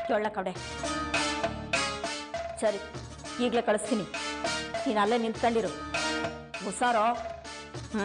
ತೊಳ್ಳ ಕಡೆ ಸರಿ ಈಗಲೇ ಕಳಿಸ್ತೀನಿ ನೀನು ಅಲ್ಲೇ ನಿಂತ್ಕೊಂಡಿರು ಹುಷಾರೋ ಹ್ಞೂ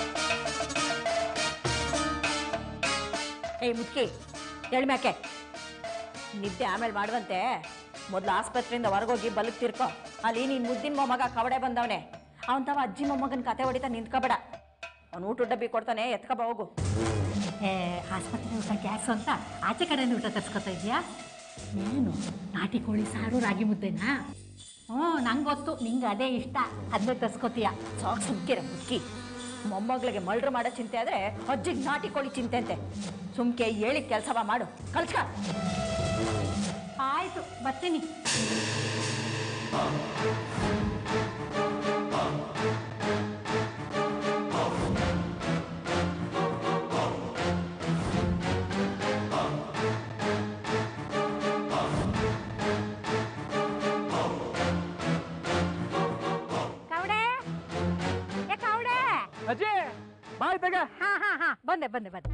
ಏಯ್ ಮುದ್ಕಿ ಎಳ್ಮ್ಯಾಕೆ ನಿದ್ದೆ ಆಮೇಲೆ ಮಾಡುವಂತೆ ಮೊದಲು ಆಸ್ಪತ್ರೆಯಿಂದ ಹೊರಗೋಗಿ ಬಲಕ್ ತಿರ್ಕೋ ಅಲ್ಲಿ ನೀನು ಮುದ್ದಿನ ಮೊಮ್ಮಗ ಕವಡೆ ಬಂದವನೆ ಅವನ್ ತವ ಅಜ್ಜಿ ಮೊಮ್ಮಗನ ಕತೆ ಹೊಡಿತಾ ನಿಂತ್ಕೋಬೇಡ ಅವ್ನು ಊಟ ಡಬ್ಬಿ ಕೊಡ್ತಾನೆ ಎತ್ಕೊಬ ಹೋಗು ಏ ಆಸ್ಪತ್ರೆ ಊಟ ಗ್ಯಾಸ್ ಅಂತ ಆಚೆ ಕಡೆಯಿಂದ ಊಟ ತರ್ಸ್ಕೊತಾ ಇದೆಯಾ ಏನು ನಾಟಿ ಕೋಳಿ ಸಾರು ರಾಗಿ ಮುದ್ದೆನಾ ಹ್ಞೂ ನಂಗೆ ಗೊತ್ತು ನಿಂಗೆ ಅದೇ ಇಷ್ಟ ಅದನ್ನೇ ತರ್ಸ್ಕೊತೀಯ ಸಾಕು ಸುಮ್ಕಿರ ಮುದ್ಕಿ ಮೊಮ್ಮಗಳಿಗೆ ಮಳ್ರು ಮಾಡೋ ಚಿಂತೆ ಆದ್ರೆ ಅಜ್ಜಿಗೆ ನಾಟಿ ಕೋಳಿ ಚಿಂತೆ ಅಂತೆ ಸುಮ್ಕೆ ಹೇಳಿ ಕೆಲಸವ ಮಾಡು ಕಲ್ಸ್ಕ ಆಯಿತು ಬರ್ತೀನಿ ಕವಡೆ ಏ ಕವಡೆ ಅಜ್ಜಿ ಬಾಯ್ ತಗ ಹಾ ಹಾ ಹಾ ಬಂದೆ ಬಂದೆ ಬಂದೆ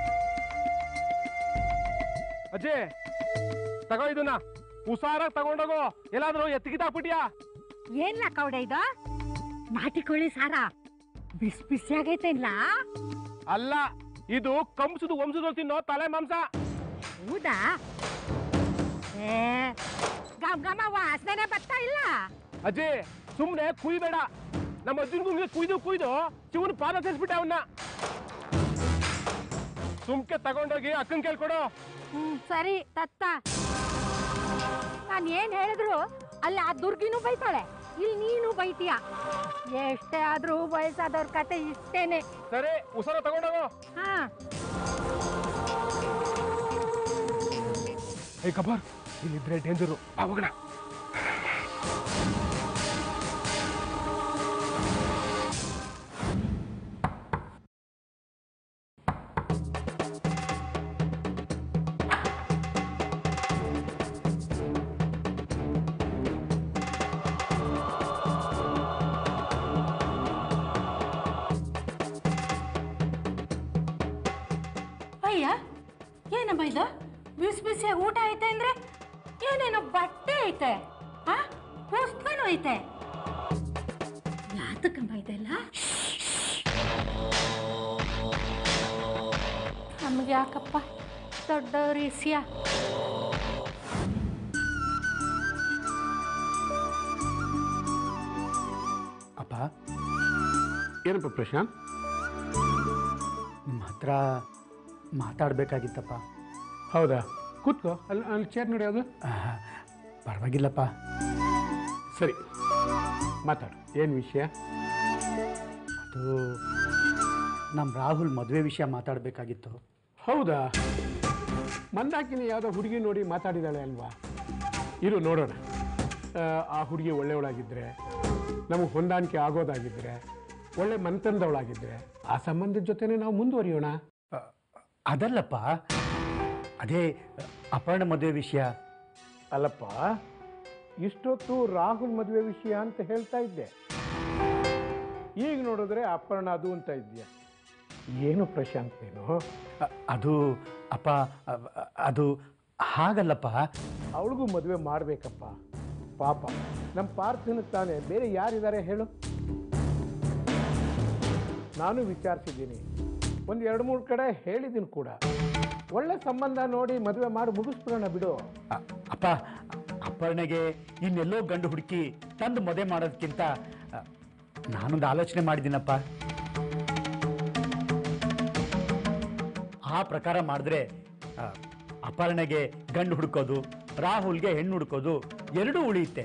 ಅಜ್ಜಿ ತಗೋ ಇದನ್ನ ಹುಷಾರಾಗಿ ತಗೊಂಡೋಗು ಎಲ್ಲಾದ್ರೂ ಎತ್ತಿಗಿತಾಕ್ಬಿಟ್ಯಾ ಏನ್ಲ ಕವಡೆ ಇದು ನಾಟಿ ಕೋಳಿ ಸಾರ ಬಿಸಿ ಬಿಸಿ ಆಗೈತೆ ಇಲ್ಲ ಅಲ್ಲ ಇದು ಕಂಸದು ವಂಶದ ತಿನ್ನೋ ತಲೆ ಮಾಂಸ ಹೌದಾ ಏ ಗಮ ಗಮ ವಾಸನೆ ಬರ್ತಾ ಇಲ್ಲ ಅಜ್ಜಿ ಸುಮ್ನೆ ಕುಯ್ಬೇಡ ನಮ್ಮ ಅಜ್ಜನ್ಗೂ ಕುಯ್ದು ಕುಯ್ದು ಶಿವನ್ ಪಾದ ಸೇರಿಸ್ಬಿಟ್ಟೆ ಅವನ್ನ ಸುಮ್ಕೆ ತಗೊಂಡೋಗಿ ಅಕ್ಕನ್ ಕೇಳ್ಕೊಡು ಹ್ಮ್ ಸರಿ ತತ್ತ ನಾನು ಏನ್ ಹೇಳಿದ್ರು ಅಲ್ಲಿ ಆ ದುರ್ಗಿನೂ ಬೈತಾಳೆ ಇಲ್ಲಿ ನೀನು ಬೈತೀಯ ಎಷ್ಟೇ ಆದ್ರೂ ವಯಸ್ಸಾದವ್ರ ಕತೆ ಇಷ್ಟೇನೆ ಸರಿ ಹುಷಾರ ತಗೊಂಡೋಗು ಹಾ ಏ ಕಬಾರ್ ಇಲ್ಲಿದ್ರೆ ಡೇಂಜರು ಹೋಗೋಣ ಅಯ್ಯ ಏನಮ್ಮ ಇದು ಬಿಸಿ ಬಿಸಿ ಊಟ ಐತೆ ಅಂದ್ರೆ ಏನೇನೋ ಬಟ್ಟೆ ಐತೆ ಆ ಪುಸ್ತಕನೂ ಐತೆ ಯಾತಕ್ಕಮ್ಮ ಇದೆಲ್ಲ ನಮ್ಗೆ ಯಾಕಪ್ಪ ದೊಡ್ಡವ್ರ ಇಸ್ಯ ಅಪ್ಪ ಏನಪ್ಪ ಪ್ರಶಾಂತ್ ನಿಮ್ಮ ಹತ್ರ ಮಾತಾಡಬೇಕಾಗಿತ್ತಪ್ಪ ಹೌದಾ ಕೂತ್ಕೋ ಅಲ್ಲಿ ಅಲ್ಲಿ ಚೇರ್ ನಡೆಯೋದು ಪರವಾಗಿಲ್ಲಪ್ಪ ಸರಿ ಮಾತಾಡು ಏನು ವಿಷಯ ಅದು ನಮ್ಮ ರಾಹುಲ್ ಮದುವೆ ವಿಷಯ ಮಾತಾಡಬೇಕಾಗಿತ್ತು ಹೌದಾ ಮಂದಾಕಿನಿ ಯಾವುದೋ ಹುಡುಗಿ ನೋಡಿ ಮಾತಾಡಿದಾಳೆ ಅಲ್ವಾ ಇರು ನೋಡೋಣ ಆ, ಆ ಹುಡುಗಿ ಒಳ್ಳೆಯವಳಾಗಿದ್ದರೆ ನಮಗೆ ಹೊಂದಾಣಿಕೆ ಆಗೋದಾಗಿದ್ದರೆ ಒಳ್ಳೆ ಮನ್ತನದವಳಾಗಿದ್ದರೆ ಆ ಸಂಬಂಧದ ಜೊತೆನೇ ನಾವು ಮುಂದುವರಿಯೋಣ ಅದಲ್ಲಪ್ಪ ಅದೇ ಅಪರ್ಣ ಮದುವೆ ವಿಷಯ ಅಲ್ಲಪ್ಪ ಇಷ್ಟೊತ್ತು ರಾಹುಲ್ ಮದುವೆ ವಿಷಯ ಅಂತ ಹೇಳ್ತಾ ಇದ್ದೆ ಈಗ ನೋಡಿದ್ರೆ ಅಪರ್ಣ ಅದು ಅಂತ ಇದೆಯಾ ಏನು ಪ್ರಶಾಂತ್ ನೀನು ಅ- ಅದು ಅಪ್ಪ ಅ- ಅದು ಹಾಗಲ್ಲಪ್ಪ ಅವಳಿಗೂ ಮದುವೆ ಮಾಡಬೇಕಪ್ಪ ಪಾಪ ನಮ್ಮ ಪಾರ್ಥನ ತಾನೇ ಬೇರೆ ಯಾರಿದ್ದಾರೆ ಹೇಳು ನಾನು ವಿಚಾರಿಸಿದ್ದೀನಿ ಒಂದು ಎರಡು ಮೂರು ಕಡೆ ಹೇಳಿದ್ದೀನಿ ಕೂಡ ಒಳ್ಳೆ ಸಂಬಂಧ ನೋಡಿ ಮದುವೆ ಮಾಡಿ ಮುಗಿಸ್ಬಿಡೋಣ ಬಿಡು ಅ- ಅಪ್ಪ ಅಪರ್ಣೆಗೆ ಇನ್ನೆಲ್ಲೋ ಗಂಡು ಹುಡುಕಿ ತಂದು ಮದುವೆ ಮಾಡೋದಕ್ಕಿಂತ ಅ, ನಾನೊಂದು ಆಲೋಚನೆ ಮಾಡಿದ್ದೀನಪ್ಪ ಆ ಪ್ರಕಾರ ಮಾಡಿದ್ರೆ ಅ, ಅಪರ್ಣೆಗೆ ಗಂಡು ಹುಡುಕೋದು ರಾಹುಲ್ಗೆ ಹೆಣ್ಣು ಹುಡುಕೋದು ಎರಡೂ ಉಳಿಯುತ್ತೆ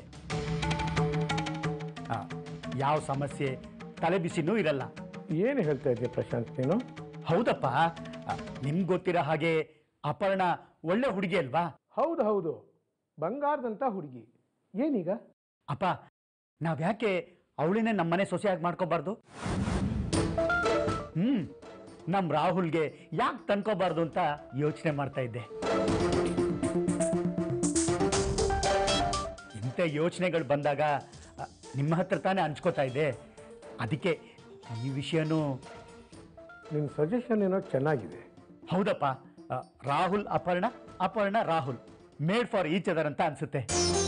ಆ, ಯಾವ ಸಮಸ್ಯೆ ತಲೆ ಬಿಸಿನೂ ಇರಲ್ಲ ಏನು ಹೇಳ್ತಾ ಇದ್ದೀಯ ಪ್ರಶಾಂತ್ ನೀನು ಹೌದಪ್ಪ ನಿಮ್ಗೆ ಗೊತ್ತಿರೋ ಹಾಗೆ ಅಪರ್ಣ ಒಳ್ಳೆ ಹುಡುಗಿ ಅಲ್ವಾ ಹೌದು ಹೌದು ಬಂಗಾರದಂಥ ಹುಡುಗಿ ಏನೀಗ ಅಪ್ಪ ನಾವ್ಯಾಕೆ ಅವಳನ್ನೇ ನಮ್ಮನೆ ಸೊಸೆಯಾಗಿ ಮಾಡ್ಕೋಬಾರ್ದು ಹ್ಮ್ ನಮ್ ರಾಹುಲ್ಗೆ ಯಾಕೆ ತಂದ್ಕೋಬಾರ್ದು ಅಂತ ಯೋಚನೆ ಮಾಡ್ತಾ ಇದ್ದೆ ಇಂಥ ಯೋಚನೆಗಳು ಬಂದಾಗ ಅ, ನಿಮ್ಮ ಹತ್ರ ತಾನೇ ಹಂಚ್ಕೋತಾ ಇದ್ದೆ ಅದಕ್ಕೆ ಈ ವಿಷಯನೂ ನಿನ್ನ ಸಜೆಷನ್ ಏನೋ ಚೆನ್ನಾಗಿದೆ ಹೌದಪ್ಪ ಅ, Rahul Aparna Aparna Rahul made for each other ಅಂತ ಅನ್ಸುತ್ತೆ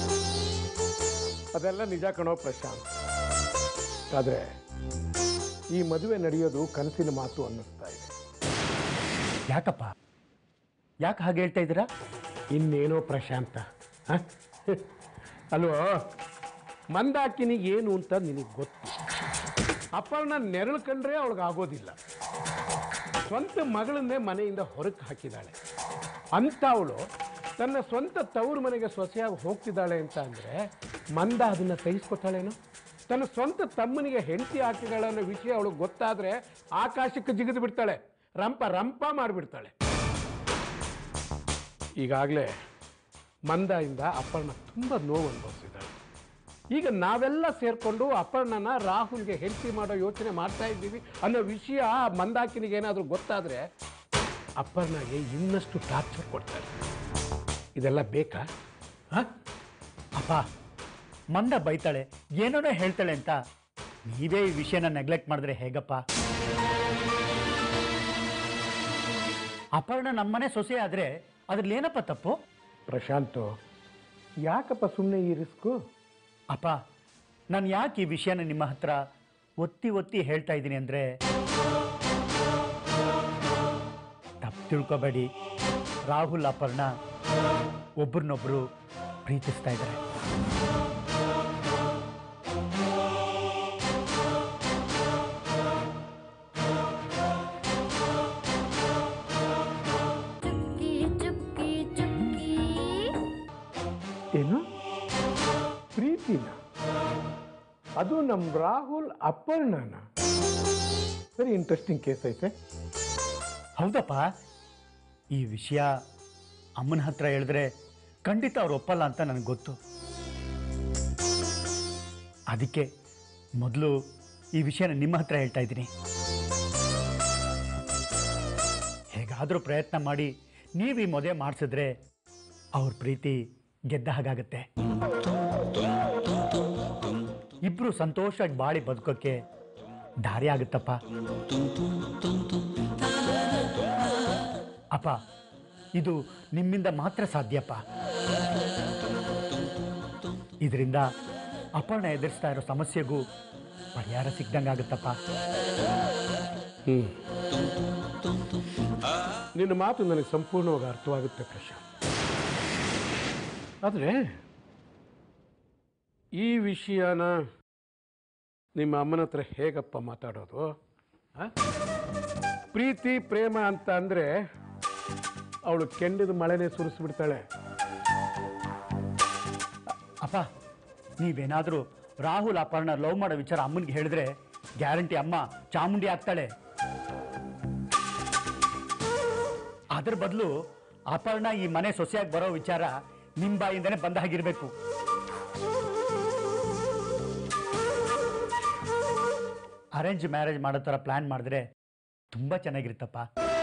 ಅದೆಲ್ಲ ನಿಜ ಕಣೋ ಪ್ರಶಾಂತ್ ಆದರೆ ಈ ಮದುವೆ ನಡೆಯೋದು ಕನಸಿನ ಮಾತು ಅನ್ನಿಸ್ತಾ ಇದೆ ಯಾಕಪ್ಪ ಯಾಕೆ ಹಾಗೆ ಹೇಳ್ತಾ ಇದ್ದೀರಾ ಇನ್ನೇನೋ ಪ್ರಶಾಂತ ಹ? ಅಲ್ವೋ ಮಂದಾಕಿನಿಗೆ ಏನು ಅಂತ ನಿನಗೆ ಗೊತ್ತು ಅಪ್ಪಳನ್ನ ನೆರಳು ಕಂಡ್ರೆ ಅವಳಿಗೆ ಆಗೋದಿಲ್ಲ ಸ್ವಂತ ಮಗಳನ್ನೇ ಮನೆಯಿಂದ ಹೊರಗೆ ಹಾಕಿದ್ದಾಳೆ ಅಂತ ಅವಳು ತನ್ನ ಸ್ವಂತ ತವರು ಮನೆಗೆ ಸೊಸೆಯಾಗಿ ಹೋಗ್ತಿದ್ದಾಳೆ ಅಂತ ಅಂದರೆ ಮಂದ ಅದನ್ನು ಸಹಿಸ್ಕೊತಾಳೇನು ತನ್ನ ಸ್ವಂತ ತಮ್ಮನಿಗೆ ಹೆಂಡತಿ ಹಾಕಿದಾಳೆ ಅನ್ನೋ ವಿಷಯ ಅವಳಿಗೆ ಗೊತ್ತಾದರೆ ಆಕಾಶಕ್ಕೆ ಜಿಗಿದು ಬಿಡ್ತಾಳೆ ರಂಪ ರಂಪ ಮಾಡಿಬಿಡ್ತಾಳೆ ಈಗಾಗಲೇ ಮಂದದಿಂದ ಅಪ್ಪಣ್ಣ ತುಂಬ ನೋವು ಅನುಭವಿಸಿದ್ದಾಳೆ ಈಗ ನಾವೆಲ್ಲ ಸೇರಿಕೊಂಡು ಅಪ್ಪಣ್ಣನ ರಾಹುಲ್ಗೆ ಹೆಂಡತಿ ಮಾಡೋ ಯೋಚನೆ ಮಾಡ್ತಾ ಇದ್ದೀವಿ ಅನ್ನೋ ವಿಷಯ ಮಂದಾಕಿನಿಗೆ ಏನಾದರೂ ಗೊತ್ತಾದರೆ ಅಪ್ಪಣ್ಣಗೆ ಇನ್ನಷ್ಟು ಟಾರ್ಚರ್ ಕೊಡ್ತಾರೆ ಇದೆಲ್ಲ ಬೇಕಾ ಹಾಂ ಅಪ್ಪ ಮಂದ ಬೈತಾಳೆ ಏನೋನೋ ಹೇಳ್ತಾಳೆ ಅಂತ ನೀವೇ ಈ ವಿಷಯನ ನೆಗ್ಲೆಕ್ಟ್ ಮಾಡಿದ್ರೆ ಹೇಗಪ್ಪ ಅಪರ್ಣ ನಮ್ಮನೆ ಸೊಸೆ ಆದ್ರೆ ಅದ್ರಲ್ಲಿ ಏನಪ್ಪ ತಪ್ಪು ಪ್ರಶಾಂತು ಯಾಕಪ್ಪ ಸುಮ್ಮನೆ ಈ ರಿಸ್ಕು ಅಪ್ಪ ನಾನು ಯಾಕೆ ಈ ವಿಷಯನ ನಿಮ್ಮ ಹತ್ರ ಒತ್ತಿ ಒತ್ತಿ ಹೇಳ್ತಾ ಇದ್ದೀನಿ ಅಂದರೆ ತಪ್ಪು ತಿಳ್ಕೊಬೇಡಿ ರಾಹುಲ್ ಅಪರ್ಣ ಒಬ್ರನ್ನೊಬ್ರು ಪ್ರೀತಿಸ್ತಾ ಇದ್ದಾರೆ ಚುಕ್ಕಿ ಚುಕ್ಕಿ ಚುಕ್ಕಿ ಏನು ಪ್ರೀತಿನ ಅದು ನಮ್ಮ ರಾಹುಲ್ ಅಪರ್ಣನ ವೆರಿ ಇಂಟ್ರೆಸ್ಟಿಂಗ್ ಕೇಸ್ ಐತೆ ಹೌದಪ್ಪ ಈ ವಿಷಯ ಅಮ್ಮನ ಹತ್ರ ಹೇಳಿದ್ರೆ ಖಂಡಿತ ಅವ್ರು ಒಪ್ಪಲ್ಲ ಅಂತ ನನಗೆ ಗೊತ್ತು ಅದಕ್ಕೆ ಮೊದಲು ಈ ವಿಷಯನ ನಿಮ್ಮ ಹತ್ರ ಹೇಳ್ತಾ ಇದ್ದೀನಿ ಹೇಗಾದರೂ ಪ್ರಯತ್ನ ಮಾಡಿ ನೀವು ಈ ಮದುವೆ ಮಾಡಿಸಿದ್ರೆ ಅವ್ರ ಪ್ರೀತಿ ಗೆದ್ದ ಹಾಗಾಗತ್ತೆ ಇಬ್ರು ಸಂತೋಷವಾಗಿ ಬಾಳಿ ಬದುಕೋಕ್ಕೆ ದಾರಿ ಆಗುತ್ತಪ್ಪ ಅಪ್ಪ ಇದು ನಿಮ್ಮಿಂದ ಮಾತ್ರ ಸಾಧ್ಯಪ್ಪ ಇದರಿಂದ ಅಪರ್ಣ ಎದುರಿಸ್ತಾ ಇರೋ ಸಮಸ್ಯೆಗೂ ಪರಿಹಾರ ಸಿಗ್ದಂಗಾಗುತ್ತಪ್ಪ ನಿನ್ನ ಮಾತು ನನಗೆ ಸಂಪೂರ್ಣವಾಗಿ ಅರ್ಥವಾಗುತ್ತೆ ಪ್ರಶಾಂತ್ ಆದರೆ ಈ ವಿಷಯನ ನಿಮ್ಮ ಅಮ್ಮನ ಹತ್ರ ಹೇಗಪ್ಪ ಮಾತಾಡೋದು ಆ? ಪ್ರೀತಿ ಪ್ರೇಮ ಅಂತ ಅಂದರೆ ಅವಳು ಕೆಂಡದ ಮಳೆನೇ ಸುರಿಸ್ಬಿಡ್ತಾಳೆ ಅಪ್ಪ ನೀವೇನಾದರೂ ರಾಹುಲ್ ಅಪರ್ಣ ಲವ್ ಮಾಡೋ ವಿಚಾರ ಅಮ್ಮನಿಗೆ ಹೇಳಿದ್ರೆ ಗ್ಯಾರಂಟಿ ಅಮ್ಮ ಚಾಮುಂಡಿ ಆಗ್ತಾಳೆ ಅದ್ರ ಬದಲು ಅಪರ್ಣ ಈ ಮನೆ ಸೊಸೆಯಾಗಿ ಬರೋ ವಿಚಾರ ನಿಮ್ಮ ಬಾಯಿಂದನೇ ಬಂದ ಹಾಗಿರ್ಬೇಕು ಅರೇಂಜ್ ಮ್ಯಾರೇಜ್ ಮಾಡೋ ಥರ ಪ್ಲ್ಯಾನ್ ಮಾಡಿದ್ರೆ ತುಂಬ ಚೆನ್ನಾಗಿರುತ್ತಪ್ಪ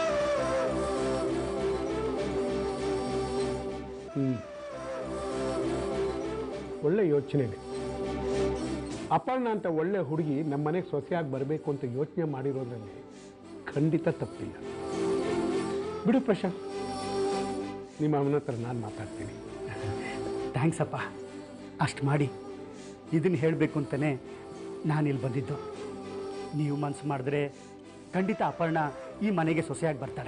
ಒಳ್ಳೆ ಯೋಚನೆನೇ ಅಪರ್ಣ ಅಂತ ಒಳ್ಳೆ ಹುಡುಗಿ ನಮ್ಮ ಮನೆಗೆ ಸೊಸೆಯಾಗಿ ಬರಬೇಕು ಅಂತ ಯೋಚನೆ ಮಾಡಿರೋದ್ರಲ್ಲಿ ಖಂಡಿತ ತಪ್ಪಿಲ್ಲ ಬಿಡು ಪ್ರಶಾಂತ್ ನಿಮ್ಮ ಅಮ್ಮನ ಹತ್ರ ನಾನು ಮಾತಾಡ್ತೀನಿ ಥ್ಯಾಂಕ್ಸ್ ಅಪ್ಪ ಅಷ್ಟು ಮಾಡಿ ಇದನ್ನು ಹೇಳಬೇಕು ಅಂತಲೇ ನಾನಿಲ್ಲಿ ಬಂದಿದ್ದು ನೀವು ಮನಸ್ಸು ಮಾಡಿದ್ರೆ ಖಂಡಿತ ಅಪರ್ಣ ಈ ಮನೆಗೆ ಸೊಸೆಯಾಗಿ ಬರ್ತಾಳೆ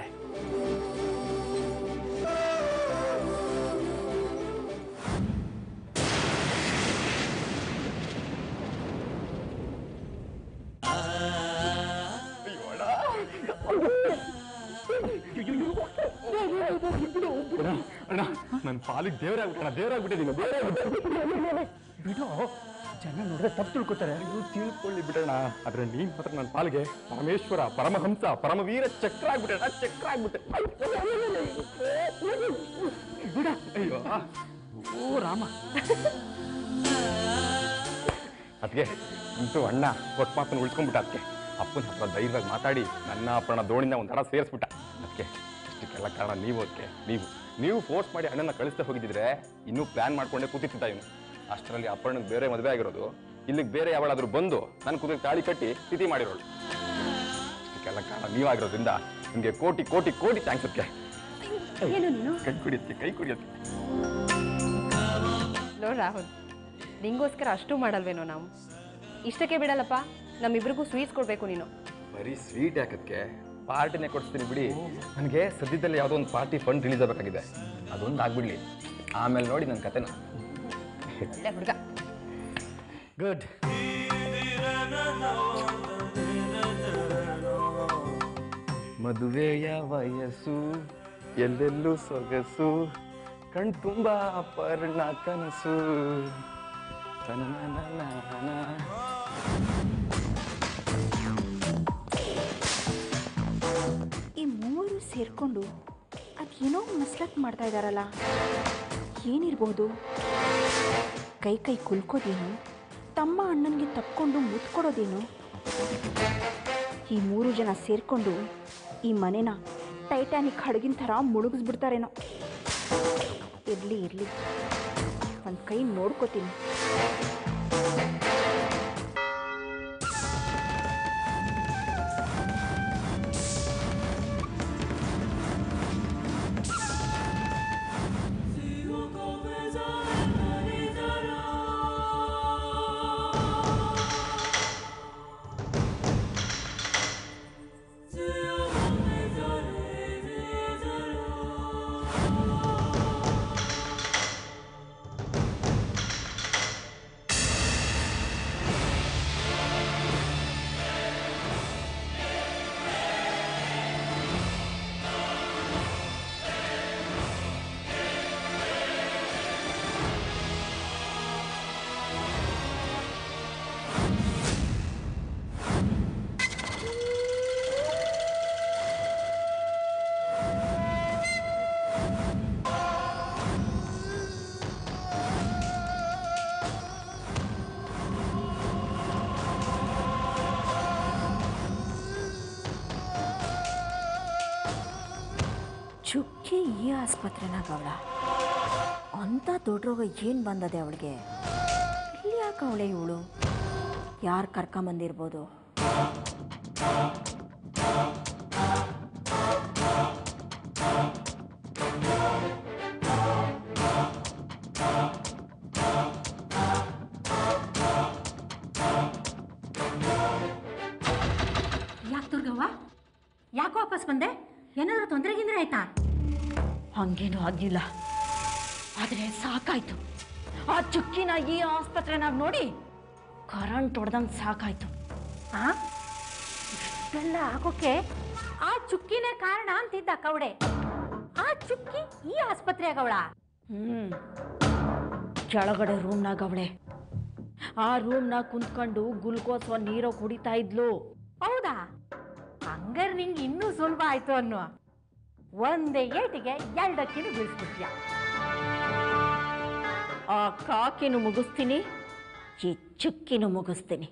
ಅಣ್ಣ ನನ್ನ ಪಾಲಿಗೆ ದೇವರಾಗ್ಬಿಟ್ಟಣ ದೇವರಾಗ್ಬಿಟ್ಟಿದ್ದೀನಿ ಬಿಡು ಜನ ನೋಡಿದ್ರೆ ತಪ್ಪು ತಿಳ್ಕೊತಾರೆ ತಿಳ್ಕೊಳ್ಳಿ ಬಿಡೋಣ ಆದ್ರೆ ನೀನ್ ಮಾತ್ರ ನನ್ನ ಪಾಲಿಗೆ ಪರಮೇಶ್ವರ ಪರಮಹಂಸ ಪರಮವೀರ ಚಕ್ರ ಆಗ್ಬಿಟ್ಟಣ ಚಕ್ರ ಆಗ್ಬಿಟ್ಟೆ ಬಿಡ ಅಯ್ಯೋ ಓ ರಾಮ ಅದಕ್ಕೆ ಅಂತೂ ಅಣ್ಣ ಕೊಟ್ಟ ಮಾತನ್ನು ಉಳ್ಸ್ಕೊಂಡ್ಬಿಟ್ಟ ಅದಕ್ಕೆ ಅಪ್ಪನ ಹತ್ರ ಧೈರ್ಯವಾಗಿ ಮಾತಾಡಿ ನನ್ನ ಅಪ್ಪನ ದೋಣಿನ ಒಂದು ಹಡ ಸೇರಿಸ್ಬಿಟ್ಟ ಅದಕ್ಕೆ ಇಷ್ಟಕ್ಕೆಲ್ಲ ಕಾರಣ ನೀವು ಅದಕ್ಕೆ ನೀವು ನೀವು ಫೋರ್ಸ್ ಮಾಡಿ ಅಣ್ಣನ ಕಳಿಸ್ತಾ ಹೋಗಿದ್ದಿದ್ರೆ ಇನ್ನೂ ಪ್ಲಾನ್ ಮಾಡ್ಕೊಂಡೇ ಕೂತಿದ್ದ ಇವನು ಅಷ್ಟರಲ್ಲಿ ಅಪ್ಪಣ್ಣಗೆ ಬೇರೆ ಮದುವೆ ಆಗಿರೋದು ಇಲ್ಲಿಗೆ ಬೇರೆ ಯಾವಳಾದ್ರೂ ಬಂದು ನನ್ನ ಕುದುರೆ ತಾಳಿ ಕಟ್ಟಿ ಸ್ಥಿತಿ ಮಾಡಿರೋಳು ಇಷ್ಟಕ್ಕೆಲ್ಲ ಕಾರಣ ನೀವಾಗಿರೋದ್ರಿಂದ ನಿಮಗೆ ಕೋಟಿ ಕೋಟಿ ಕೋಟಿ ಥ್ಯಾಂಕ್ಸ್ ಅದಕ್ಕೆ ಏನು ನೀನು ಕೈ ಕುಡಿಯತ್ತೆ ಕೈ ಕುಡಿಯತ್ತೆ ಲೋ ರಾಹುಲ್ ನಿಂಗೋಸ್ಕರ ಅಷ್ಟು ಮಾಡಲ್ವೇನೋ ನಾವು ಇಷ್ಟಕ್ಕೆ ಬಿಡಲ್ಲಪ್ಪ ನಮ್ಮಿಬ್ರಿಗೂ ಸ್ವೀಟ್ಸ್ ಕೊಡಬೇಕು ನೀನು ಬರೀ ಸ್ವೀಟ್ ಯಾಕಕ್ಕೆ ಪಾರ್ಟಿನೇ ಕೊಡಿಸ್ತೀನಿ ಬಿಡಿ ನನಗೆ ಸದ್ಯದಲ್ಲಿ ಯಾವುದೋ ಒಂದು ಪಾರ್ಟಿ ಫಂಡ್ ರಿಲೀಸ್ ಆಗಬೇಕಾಗಿದೆ ಅದೊಂದು ಆಗ್ಬಿಡ್ಲಿ ಆಮೇಲೆ ನೋಡಿ ನನ್ನ ಕತೆನ ಒಳ್ಳೆ ಹುಡುಗ ಗುಡ್ ಮದುವೆಯ ವಯಸ್ಸು ಎಲ್ಲೆಲ್ಲೂ ಸೊಗಸು ಕಣ್ ತುಂಬ ಪರ್ಣ ಕನಸು ತನನನನನ. ಈ ಮೂವರು ಸೇರ್ಕೊಂಡು ಅದೇನೋ ಮಸ್ಲತ್ ಮಾಡ್ತಾ ಇದ್ದಾರಲ್ಲ ಏನಿರ್ಬೋದು ಕೈ ಕೈ ಕುಲ್ಕೋದೇನು ತಮ್ಮ ಅಣ್ಣನಿಗೆ ತಪ್ಕೊಂಡು ಮುತ್ಕೊಡೋದೇನು ಈ ಮೂರು ಜನ ಸೇರ್ಕೊಂಡು ಈ ಮನೆನ ಟೈಟಾನಿಕ್ ಹಡಗಿನ ಥರ ಮುಳುಗಿಸ್ಬಿಡ್ತಾರೇನೋ ಇರಲಿ ಇರಲಿ ಒಂದು ಕೈ ನೋಡ್ಕೋತೀನಿ ಚುಕ್ಕಿ ಈ ಆಸ್ಪತ್ರೆನಾಗ ಅವಳ ಅಂಥ ದೊಡ್ಡ ರೋಗ ಏನು ಬಂದದೆ ಅವಳಿಗೆ ಇಲ್ಲಿ ಯಾಕೆ ಅವಳೆ ಇವಳು ಯಾರು ಕರ್ಕೊಂಬಂದಿರ್ಬೋದು ಯಾಕೆ ದುರ್ಗವ್ವ ಯಾಕೆ ವಾಪಸ್ ಬಂದೆ ಏನಾದರೂ ತೊಂದರೆ ಗಿಂದ್ರೆ ಆಯ್ತಾ ಹಂಗೇನೂ ಆಗಿಲ್ಲ ಆದರೆ ಸಾಕಾಯ್ತು ಆ ಚುಕ್ಕಿನ ಈ ಆಸ್ಪತ್ರೆನಾಗ ನೋಡಿ ಕರೆಂಟ್ ಹೊಡೆದಂಗೆ ಸಾಕಾಯ್ತು ಆ ಇಷ್ಟೆಲ್ಲ ಆಗೋಕೆ ಆ ಚುಕ್ಕಿನೇ ಕಾರಣ ಅಂತಿದ್ದ ಕವಡೆ ಆ ಚುಕ್ಕಿ ಈ ಆಸ್ಪತ್ರೆಯಾಗವಳ ಹ್ಞೂ ಕೆಳಗಡೆ ರೂಮ್ನಾಗ ಅವಳೆ ಆ ರೂಮ್ನಾಗ ಕುಂತ್ಕೊಂಡು ಗುಲ್ಕೋಸ್ ಒಂದು ನೀರೋ ಕುಡಿತಾ ಇದ್ಲು ಹೌದಾ ಹಂಗಾರೆ ನಿಂಗೆ ಇನ್ನೂ ಸುಲಭ ಆಯ್ತು ಅನ್ನೋ ಒಂದೇ ಏಟಿಗೆ ಎರಡಕ್ಕಿನೂ ಬೀಳಿಸ್ಬಿಟ್ಯ ಆ ಕಾಕಿನೂ ಮುಗಿಸ್ತೀನಿ ಈ ಚುಕ್ಕಿನೂ ಮುಗಿಸ್ತೀನಿ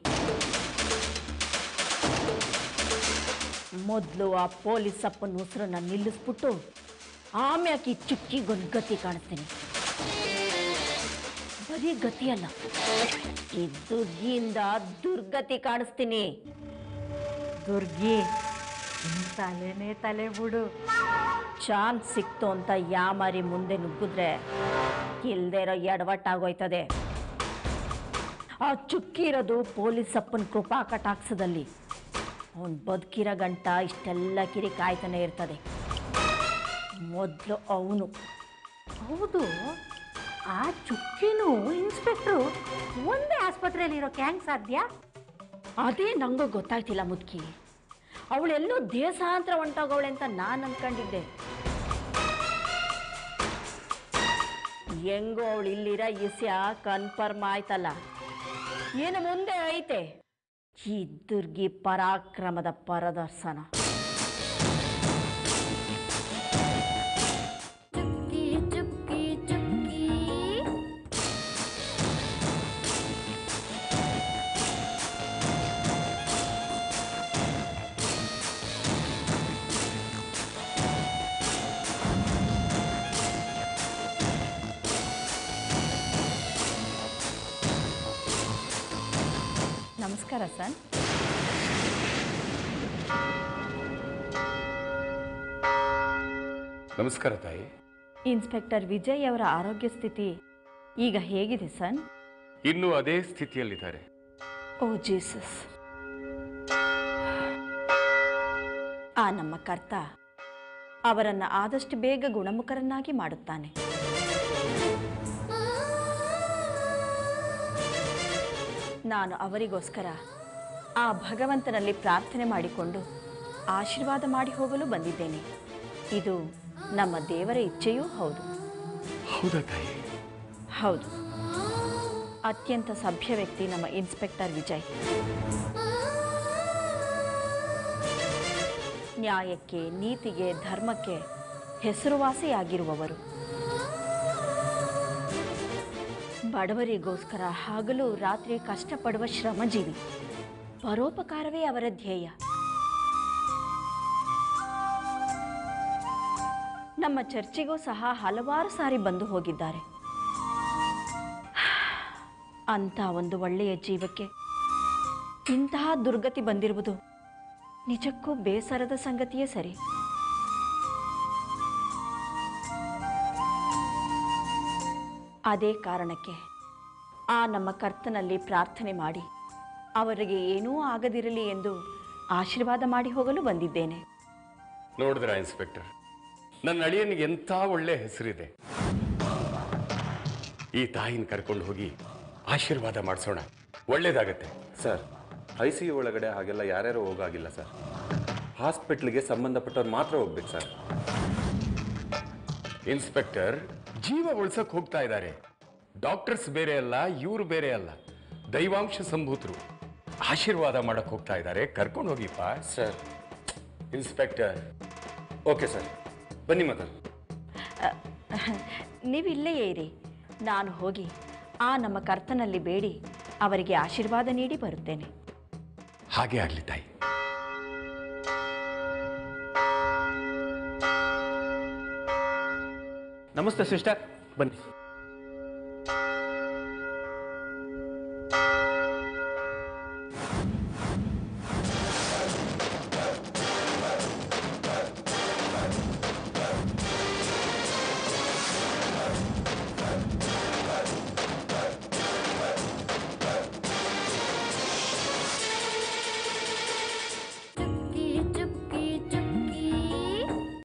ಮೊದಲು ಆ ಪೊಲೀಸ್ ಅಪ್ಪನ ಉಸಿರನ್ನ ನಿಲ್ಲಿಸ್ಬಿಟ್ಟು ಆಮ್ಯಾಕೆ ಈ ಚುಕ್ಕಿಗೊಂದು ಗತಿ ಕಾಣಿಸ್ತೀನಿ ಬರೀ ಗತಿ ಅಲ್ಲ ಈ ದುರ್ಗಿಯಿಂದ ದುರ್ಗತಿ ಕಾಣಿಸ್ತೀನಿ ದುರ್ಗಿ ನಿನ್ ತಲೆನೇ ತಲೆ ಬಿಡು ಚಾನ್ಸ್ ಸಿಕ್ತು ಅಂತ ಯಾಮಾರಿ ಮುಂದೆ ನುಗ್ಗಿದ್ರೆ ಇಲ್ದೇ ಇರೋ ಎಡವಟ್ಟಾಗೋಯ್ತದೆ ಆ ಚುಕ್ಕಿ ಇರೋದು ಪೊಲೀಸ್ ಅಪ್ಪನ ಕೃಪಾ ಕಟಾಕ್ಷದಲ್ಲಿ ಅವನು ಬದುಕಿರೋ ಗಂಟ ಇಷ್ಟೆಲ್ಲ ಕಿರಿ ಕಾಯ್ತಾನೆ ಇರ್ತದೆ ಮೊದಲು ಅವನು ಹೌದು ಆ ಚುಕ್ಕಿನೂ ಇನ್ಸ್ಪೆಕ್ಟ್ರು ಒಂದೇ ಆಸ್ಪತ್ರೆಯಲ್ಲಿ ಇರೋಕೆ ಹೆಂಗ್ ಸಾಧ್ಯ ಅದೇ ನಂಗೂ ಗೊತ್ತಾಯ್ತಿಲ್ಲ ಮುದ್ಕಿ ಅವಳೆಲ್ಲೋ ದೇಶಾಂತರ ಹೊಂಟೋಗವಳೆ ಅಂತ ನಾನು ಅನ್ಕೊಂಡಿದ್ದೆ ಹೆಂಗೋ ಅವಳು ಇಲ್ಲಿರೋ ಇಸ್ಯ ಕನ್ಫರ್ಮ್ ಆಯ್ತಲ್ಲ ಏನು ಮುಂದೆ ಐತೆ ಈ ದುರ್ಗಿ ಪರಾಕ್ರಮದ ಪರದರ್ಶನ ಚುಕ್ಕಿ ಚುಕ್ಕಿ ಚುಕ್ಕಿ ನಮಸ್ಕಾರ ಸರ್ ನಮಸ್ಕಾರ ತಾಯಿ ಇನ್ಸ್ಪೆಕ್ಟರ್ ವಿಜಯ್ ಅವರ ಆರೋಗ್ಯ ಸ್ಥಿತಿ ಈಗ ಹೇಗಿದೆ ಸನ್ ಇನ್ನೂ ಅದೇ ಸ್ಥಿತಿಯಲ್ಲಿದ್ದಾರೆ ಓ ಜೀಸಸ್ ಆ ನಮ್ಮ ಕರ್ತ ಅವರನ್ನು ಆದಷ್ಟು ಬೇಗ ಗುಣಮುಖರನ್ನಾಗಿ ಮಾಡುತ್ತಾನೆ ನಾನು ಅವರಿಗೋಸ್ಕರ ಆ ಭಗವಂತನಲ್ಲಿ ಪ್ರಾರ್ಥನೆ ಮಾಡಿಕೊಂಡು ಆಶೀರ್ವಾದ ಮಾಡಿ ಹೋಗಲು ಬಂದಿದ್ದೇನೆ ಇದು ನಮ್ಮ ದೇವರ ಇಚ್ಛೆಯೂ ಹೌದು ಹೌದಾ ತಾಯಿ ಹೌದು ಅತ್ಯಂತ ಸಭ್ಯ ವ್ಯಕ್ತಿ ನಮ್ಮ ಇನ್ಸ್ಪೆಕ್ಟರ್ ವಿಜಯ್ ನ್ಯಾಯಕ್ಕೆ ನೀತಿಗೆ ಧರ್ಮಕ್ಕೆ ಹೆಸರುವಾಸಿಯಾಗಿರುವವರು ಬಡವರಿಗೋಸ್ಕರ ಹಗಲು ರಾತ್ರಿ ಕಷ್ಟಪಡುವ ಶ್ರಮಜೀವಿ ಪರೋಪಕಾರವೇ ಅವರ ಧ್ಯೇಯ ನಮ್ಮ ಚರ್ಚಿಗೂ ಸಹ ಹಲವಾರು ಸಾರಿ ಬಂದು ಹೋಗಿದ್ದಾರೆ ಅಂತ ಒಂದು ಒಳ್ಳೆಯ ಜೀವಕ್ಕೆ ಇಂತಹ ದುರ್ಗತಿ ಬಂದಿರುವುದು ನಿಜಕ್ಕೂ ಬೇಸರದ ಸಂಗತಿಯೇ ಸರಿ ಅದೇ ಕಾರಣಕ್ಕೆ ಆ ನಮ್ಮ ಕರ್ತನಲ್ಲಿ ಪ್ರಾರ್ಥನೆ ಮಾಡಿ ಅವರಿಗೆ ಏನೂ ಆಗದಿರಲಿ ಎಂದು ಆಶೀರ್ವಾದ ಮಾಡಿ ಹೋಗಲು ಬಂದಿದ್ದೇನೆ ನೋಡಿದ್ರ ಇನ್ಸ್ಪೆಕ್ಟರ್ ನನ್ನ ಅಳಿಯನಿಗೆ ಎಂಥ ಒಳ್ಳೆ ಹೆಸರಿದೆ ಈ ತಾಯಿನ ಕರ್ಕೊಂಡು ಹೋಗಿ ಆಶೀರ್ವಾದ ಮಾಡಿಸೋಣ ಒಳ್ಳೇದಾಗತ್ತೆ ಸರ್ ಐ ಸಿ ಯು ಒಳಗಡೆ ಹಾಗೆಲ್ಲ ಯಾರ್ಯಾರು ಹೋಗಾಗಿಲ್ಲ ಸರ್ ಹಾಸ್ಪಿಟ್ಲಿಗೆ ಸಂಬಂಧಪಟ್ಟವ್ರು ಮಾತ್ರ ಹೋಗ್ಬೇಕು ಸರ್ ಇನ್ಸ್ಪೆಕ್ಟರ್ ಜೀವ ಉಳ್ಸಕ್ ಹೋಗ್ತಾ ಇದ್ದಾರೆ ಡಾಕ್ಟರ್ಸ್ ಬೇರೆ ಅಲ್ಲ ಇವ್ರು ಬೇರೆ ಅಲ್ಲ ದೈವಾಂಶ ಸಂಭೂತರು ಆಶೀರ್ವಾದ ಮಾಡಕ್ ಹೋಗ್ತಾ ಇದ್ದಾರೆ ಕರ್ಕೊಂಡು ಹೋಗಿಪ್ಪ ಸರ್ ಇನ್ಸ್ಪೆಕ್ಟರ್ ಓಕೆ ಸರ್ ಬನ್ನಿ ಮದನ್ ನೀವು ಇಲ್ಲೇ ಇರಿ ನಾನು ಹೋಗಿ ಆ ನಮ್ಮ ಕರ್ತನಲ್ಲಿ ಬೇಡಿ ಅವರಿಗೆ ಆಶೀರ್ವಾದ ನೀಡಿ ಬರುತ್ತೇನೆ ಹಾಗೆ ಆಗ್ಲಿ ತಾಯಿ ನಮಸ್ತೆ ಸಿಸ್ಟರ್ ಬನ್ನಿ